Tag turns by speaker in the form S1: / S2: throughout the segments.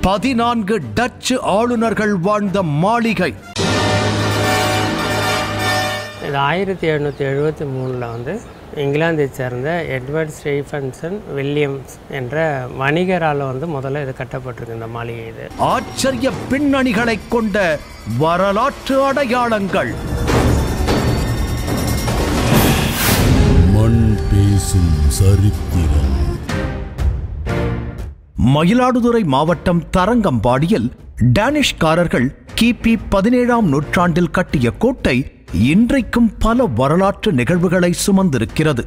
S1: பதினான்கு டச்சு ஆளுநர்கள் வாழ்ந்த மாளிகை
S2: இது ஆயிரத்தி எழுநூற்றி எழுபத்தி மூணில் வந்து இங்கிலாந்தை சேர்ந்த எட்வர்ட் ஸ்டீஃபன்சன் வில்லியம்ஸ் என்ற வணிகரால் வந்து முதல்ல இது கட்டப்பட்டிருக்கு இந்த மாளிகை இது
S1: ஆச்சரிய பின்னணிகளைக் கொண்ட வரலாற்று அடையாளங்கள்
S3: மண் பேசும் சரித்திரம்
S1: மயிலாடுதுறை மாவட்டம் தரங்கம்பாடியில் டேனிஷ்காரர்கள் கிபி பதினேழாம் நூற்றாண்டில் கட்டிய கோட்டை இன்றைக்கும் பல வரலாற்று நிகழ்வுகளை சுமந்திருக்கிறது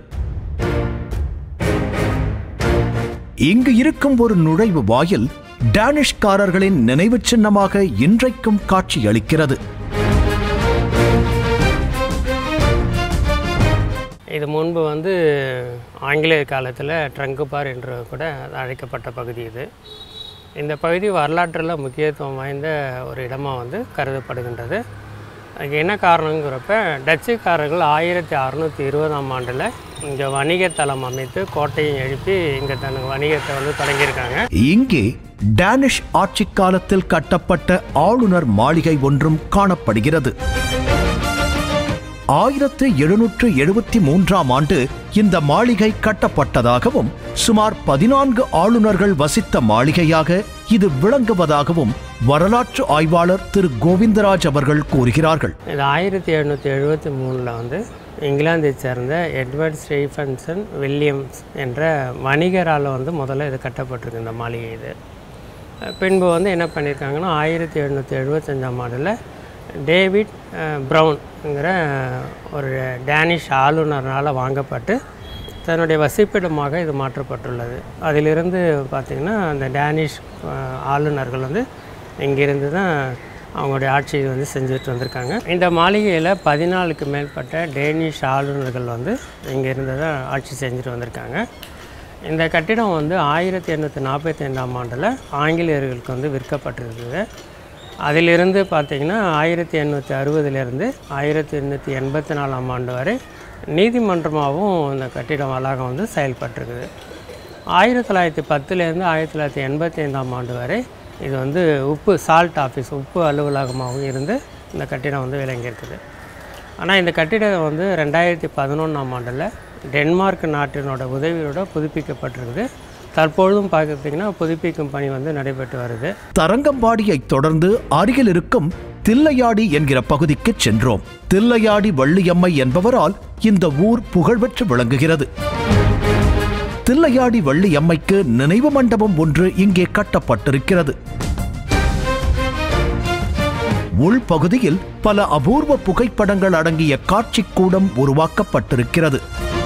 S1: இங்கு இருக்கும் ஒரு நுழைவு வாயில் டேனிஷ்காரர்களின் நினைவுச் சின்னமாக இன்றைக்கும் காட்சியளிக்கிறது
S2: இது முன்பு வந்து ஆங்கிலேயர் காலத்தில் ட்ரங்குபார் என்று கூட அழைக்கப்பட்ட பகுதி இது இந்த பகுதி வரலாற்றில் முக்கியத்துவம் வாய்ந்த ஒரு இடமாக வந்து கருதப்படுகின்றது அதுக்கு என்ன காரணங்கிறப்ப டச்சுக்காரர்கள் ஆயிரத்தி அறநூற்றி இருபதாம் ஆண்டில் இங்கே வணிக தளம் அமைத்து கோட்டையும் எழுப்பி இங்கே தனக்கு வணிகத்தை வந்து தொடங்கியிருக்காங்க
S1: இங்கே டேனிஷ் ஆட்சிக் காலத்தில் கட்டப்பட்ட ஆளுநர் மாளிகை ஒன்றும் காணப்படுகிறது ஆயிரத்து எழுநூற்று எழுபத்தி மூன்றாம் ஆண்டு இந்த மாளிகை கட்டப்பட்டதாகவும் சுமார் பதினான்கு ஆளுநர்கள் வசித்த மாளிகையாக இது விளங்குவதாகவும் வரலாற்று ஆய்வாளர் திரு கோவிந்தராஜ் அவர்கள் கூறுகிறார்கள்
S2: இது ஆயிரத்தி எழுநூற்றி எழுபத்தி மூணில் வந்து இங்கிலாந்தை சேர்ந்த எட்வர்ட் ஸ்டீஃபன்சன் வில்லியம்ஸ் என்ற வணிகரால் வந்து முதல்ல இது கட்டப்பட்டிருக்கு இந்த மாளிகை இது பின்பு வந்து என்ன பண்ணியிருக்காங்கன்னா ஆயிரத்தி எழுநூற்றி எழுபத்தஞ்சாம் ஆண்டில் டேவிட் அஹ், ப்ரவுன்ங்கிற ஒரு டேனிஷ் ஆளுநரால் வாங்கப்பட்டு தன்னுடைய வசிப்பிடமாக இது மாற்றப்பட்டுள்ளது அதிலிருந்து பார்த்திங்கன்னா அந்த டேனிஷ் அஹ், ஆளுநர்கள் வந்து இங்கிருந்து தான் அவங்களுடைய ஆட்சியை வந்து செஞ்சுட்டு வந்திருக்காங்க இந்த மாளிகையில் பதினாலுக்கு மேற்பட்ட டேனிஷ் ஆளுநர்கள் வந்து இங்கிருந்து தான் ஆட்சி செஞ்சுட்டு வந்திருக்காங்க இந்த கட்டிடம் வந்து ஆயிரத்தி எண்ணூற்றி நாற்பத்தி ரெண்டாம் ஆண்டில் ஆங்கிலேயர்களுக்கு வந்து விற்கப்பட்டிருக்குது அதிலிருந்து பார்த்திங்கன்னா ஆயிரத்தி எண்ணூற்றி அறுபதுலேருந்து ஆயிரத்தி எண்ணூற்றி எண்பத்தி நாலாம் ஆண்டு வரை நீதிமன்றமாகவும் இந்த கட்டிடம் வளாகம் வந்து செயல்பட்டிருக்குது ஆயிரத்தி தொள்ளாயிரத்தி பத்துலேருந்து ஆயிரத்தி தொள்ளாயிரத்தி எண்பத்தி ஐந்தாம் ஆண்டு வரை இது வந்து உப்பு சால்ட் ஆஃபீஸ் உப்பு அலுவலகமாகவும் இருந்து இந்த கட்டிடம் வந்து விளங்கியிருக்குது ஆனால் இந்த கட்டிடம் வந்து ரெண்டாயிரத்தி பதினொன்றாம் ஆண்டில் டென்மார்க் நாட்டினோட உதவியோட புதுப்பிக்கப்பட்டிருக்குது தற்பொழுதும் பார்த்திங்கன்னா புதுப்பிக்கும் பணி வந்து நடைபெற்று வருது
S1: தரங்கம்பாடியைத் தொடர்ந்து அருகில் இருக்கும் தில்லையாடி என்கிற பகுதிக்கு சென்றோம் தில்லையாடி வள்ளியம்மை என்பவரால் இந்த ஊர் புகழ்பெற்று விளங்குகிறது தில்லையாடி வள்ளியம்மைக்கு நினைவு மண்டபம் ஒன்று இங்கே கட்டப்பட்டிருக்கிறது உள்பகுதியில் பல அபூர்வ புகைப்படங்கள் அடங்கிய காட்சிக் கூடம் உருவாக்கப்பட்டிருக்கிறது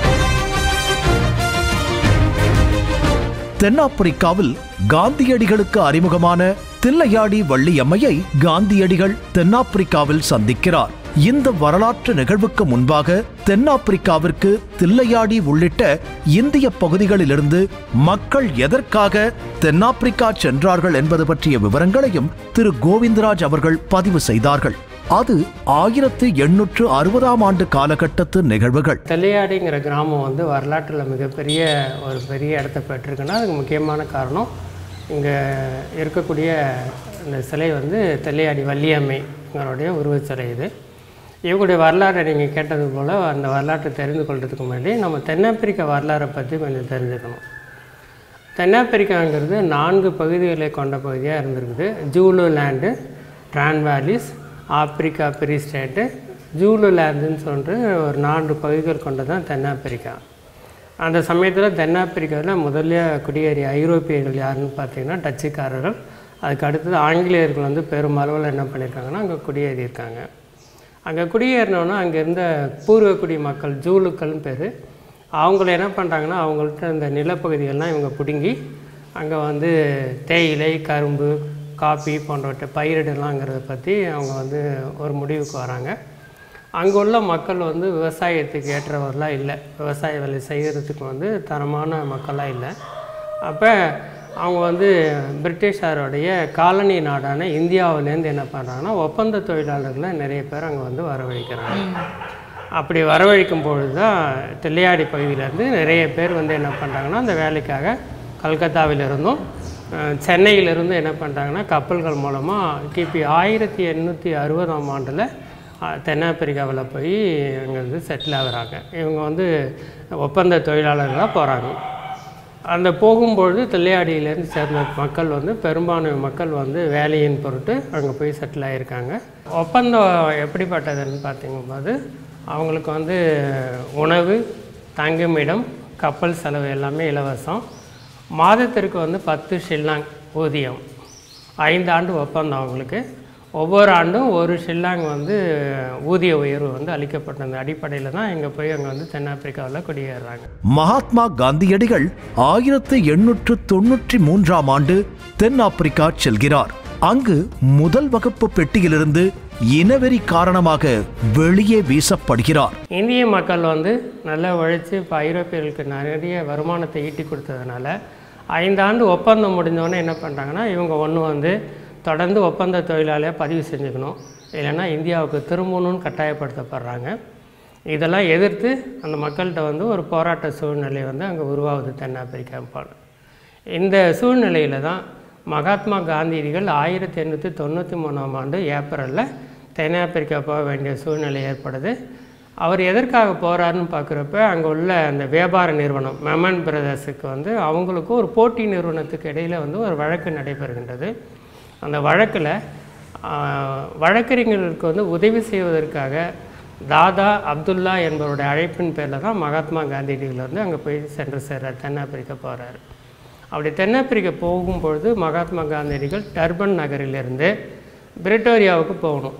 S1: தென்னாப்பிரிக்காவில் காந்தியடிகளுக்கு அறிமுகமான தில்லையாடி வள்ளியம்மையை காந்தியடிகள் தென்னாப்பிரிக்காவில் சந்திக்கிறார் இந்த வரலாற்று நிகழ்வுக்கு முன்பாக தென்னாப்பிரிக்காவிற்கு தில்லையாடி உள்ளிட்ட இந்திய பகுதிகளிலிருந்து மக்கள் எதற்காக தென்னாப்பிரிக்கா சென்றார்கள் என்பது பற்றிய விவரங்களையும் திரு கோவிந்தராஜ் அவர்கள் பதிவு செய்தார்கள் அது ஆயிரத்து எண்ணூற்று அறுபதாம் ஆண்டு காலகட்டத்து நிகழ்வுகள்
S2: தெல்லையாடிங்கிற கிராமம் வந்து வரலாற்றில் மிகப்பெரிய ஒரு பெரிய இடத்த பெற்றிருக்குன்னா அதுக்கு முக்கியமான காரணம் இங்கே இருக்கக்கூடிய இந்த சிலை வந்து தெல்லையாடி வள்ளியம்மைங்களுடைய உருவச்சிலை இது இவங்களுடைய வரலாறை நீங்கள் கேட்டது போல் அந்த வரலாற்றை தெரிந்து கொள்றதுக்கு முன்னாடி நம்ம தென்னாப்பிரிக்க வரலாறை பற்றி கொஞ்சம் தெரிஞ்சுக்கணும் தென்னாப்பிரிக்காங்கிறது நான்கு பகுதிகளை கொண்ட பகுதியாக இருந்திருக்குது ஜூலு லேண்டு டிரான்வாலிஸ் ஆப்பிரிக்கா பெரி ஸ்டேட்டு ஜூலு லேண்டுன்னு சொல்லிட்டு ஒரு நான்கு பகுதிகள் கொண்டது தான் தென்னாப்பிரிக்கா அந்த சமயத்தில் தென்னாப்பிரிக்காவில் முதல்ல குடியேறிய ஐரோப்பியர்கள் யாருன்னு பார்த்தீங்கன்னா டச்சுக்காரர்கள் அதுக்கு அடுத்தது ஆங்கிலேயர்கள் வந்து பெருமளவில் என்ன பண்ணியிருக்காங்கன்னா அங்கே குடியேறியிருக்காங்க அங்கே குடியேறினோன்னா அங்கே இருந்த பூர்வக்குடி மக்கள் ஜூலுக்கள்னு பேர் அவங்கள என்ன பண்ணுறாங்கன்னா அவங்கள்ட்ட இந்த நிலப்பகுதிகள்லாம் இவங்க பிடுங்கி அங்கே வந்து தேயிலை கரும்பு காபி போன்றவற்றை பயிரிடலாங்கிறத பற்றி அவங்க வந்து ஒரு முடிவுக்கு வராங்க அங்கே உள்ள மக்கள் வந்து விவசாயத்துக்கு ஏற்றவர்களாக இல்லை விவசாய வேலை செய்கிறதுக்கு வந்து தரமான மக்களாக இல்லை அப்போ அவங்க வந்து பிரிட்டிஷாருடைய காலனி நாடான இந்தியாவிலேருந்து என்ன பண்ணுறாங்கன்னா ஒப்பந்த தொழிலாளர்களை நிறைய பேர் அங்கே வந்து வரவழைக்கிறாங்க அப்படி வரவழைக்கும் பொழுது தான் தில்லையாடி பகுதியிலேருந்து நிறைய பேர் வந்து என்ன பண்ணுறாங்கன்னா அந்த வேலைக்காக கல்கத்தாவிலிருந்தும் அஹ், சென்னையிலிருந்து என்ன பண்ணுறாங்கன்னா கப்பல்கள் மூலமாக கிபி ஆயிரத்தி எண்ணூற்றி அறுபதாம் ஆண்டில் தென்னாப்பிரிக்காவில் போய் அங்கே வந்து செட்டில் ஆகுறாங்க இவங்க வந்து ஒப்பந்த தொழிலாளர்களாக போகிறாங்க அந்த போகும்பொழுது தில்லையாடியிலேருந்து சேர்ந்த மக்கள் வந்து பெரும்பான்மை மக்கள் வந்து வேலையின் பொருட்டு அங்கே போய் செட்டில் ஆகியிருக்காங்க ஒப்பந்தம் எப்படிப்பட்டதுன்னு பார்த்தீங்கும்போது அவங்களுக்கு வந்து உணவு தங்குமிடம் கப்பல் செலவு எல்லாமே இலவசம் மாதத்திற்கு வந்து பத்து ஷில்லாங் ஊதியம் ஐந்து ஆண்டு ஒப்பந்தம் அவங்களுக்கு ஒவ்வொரு ஆண்டும் ஒரு ஷில்லாங் வந்து ஊதிய உயர்வு வந்து அளிக்கப்பட்டது அடிப்படையில் தான் இங்கே போய் அங்கே வந்து தென்னாப்பிரிக்காவில் குடியேறுறாங்க
S1: மகாத்மா காந்தியடிகள் ஆயிரத்து எண்ணூற்று தொன்னூற்றி மூன்றாம் ஆண்டு தென்னாப்பிரிக்கா செல்கிறார் அங்கு முதல் வகுப்பு பெட்டியிலிருந்து இனவெறி காரணமாக வெளியே வீசப்படுகிறார்
S2: இந்திய மக்கள் வந்து நல்லா உழைச்சி இப்போ ஐரோப்பியர்களுக்கு நிறைய வருமானத்தை ஈட்டி கொடுத்ததுனால ஐந்தாண்டு ஒப்பந்தம் முடிஞ்சோடனே என்ன பண்ணுறாங்கன்னா இவங்க ஒன்று வந்து தொடர்ந்து ஒப்பந்த தொழிலாளியாக பதிவு செஞ்சுக்கணும் இல்லைன்னா இந்தியாவுக்கு திரும்பணும்னு கட்டாயப்படுத்தப்படுறாங்க இதெல்லாம் எதிர்த்து அந்த மக்கள்கிட்ட வந்து ஒரு போராட்ட சூழ்நிலை வந்து அங்கே உருவாகுது தென்னாப்பிரிக்கா பால் இந்த சூழ்நிலையில் தான் மகாத்மா காந்தியடிகள் ஆயிரத்தி எண்ணூற்றி தொண்ணூற்றி மூணாம் ஆண்டு ஏப்ரலில் தென்னாப்பிரிக்கா போக வேண்டிய சூழ்நிலை ஏற்படுது அவர் எதற்காக போகிறாருன்னு பார்க்குறப்ப அங்கே உள்ள அந்த வியாபார நிறுவனம் மெமன் பிரதர்ஸுக்கு வந்து அவங்களுக்கும் ஒரு போட்டி நிறுவனத்துக்கு இடையில் வந்து ஒரு வழக்கு நடைபெறுகின்றது அந்த வழக்கில் வழக்கறிஞர்களுக்கு வந்து உதவி செய்வதற்காக தாதா அப்துல்லா என்பவருடைய அழைப்பின் பேரில் தான் மகாத்மா காந்தியடிகள் வந்து அங்கே போய் சென்று சேர்றார் தென்னாப்பிரிக்கா போகிறாரு அப்படி தென்னாப்பிரிக்கா போகும்பொழுது மகாத்மா காந்தியடிகள் டர்பன் நகரிலிருந்து பிரிட்டோரியாவுக்கு போகணும்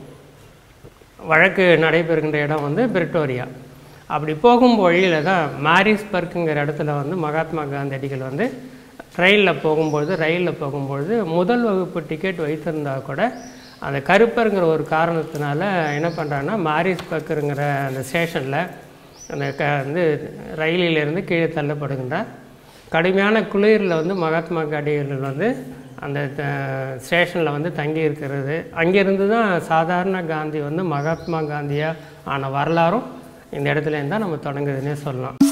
S2: வழக்கு நடைபெறுகின்ற இடம் வந்து பிரிட்டோரியா அப்படி போகும் வழியில் தான் மாரிஸ்பர்க்குங்கிற இடத்துல வந்து மகாத்மா காந்தியடிகள் வந்து ட்ரெயினில் போகும்பொழுது ரயிலில் போகும்பொழுது முதல் வகுப்பு டிக்கெட் வைத்திருந்தா கூட அந்த கருப்பருங்கிற ஒரு காரணத்தினால என்ன பண்ணுறாங்கன்னா மாரிஸ்பர்க்குங்கிற அந்த ஸ்டேஷனில் அந்த க வந்து ரயிலிலிருந்து கீழே தள்ளப்படுகின்றார் கடுமையான குளிரில் வந்து மகாத்மா காந்தியடிகள் வந்து அந்த ஸ்டேஷனில் வந்து தங்கி இருக்கிறது அங்கேருந்து தான் சாதாரண காந்தி வந்து மகாத்மா காந்தியாக ஆன வரலாறும் இந்த இடத்துல இருந்தால் நம்ம தொடங்குதுன்னே சொல்லலாம்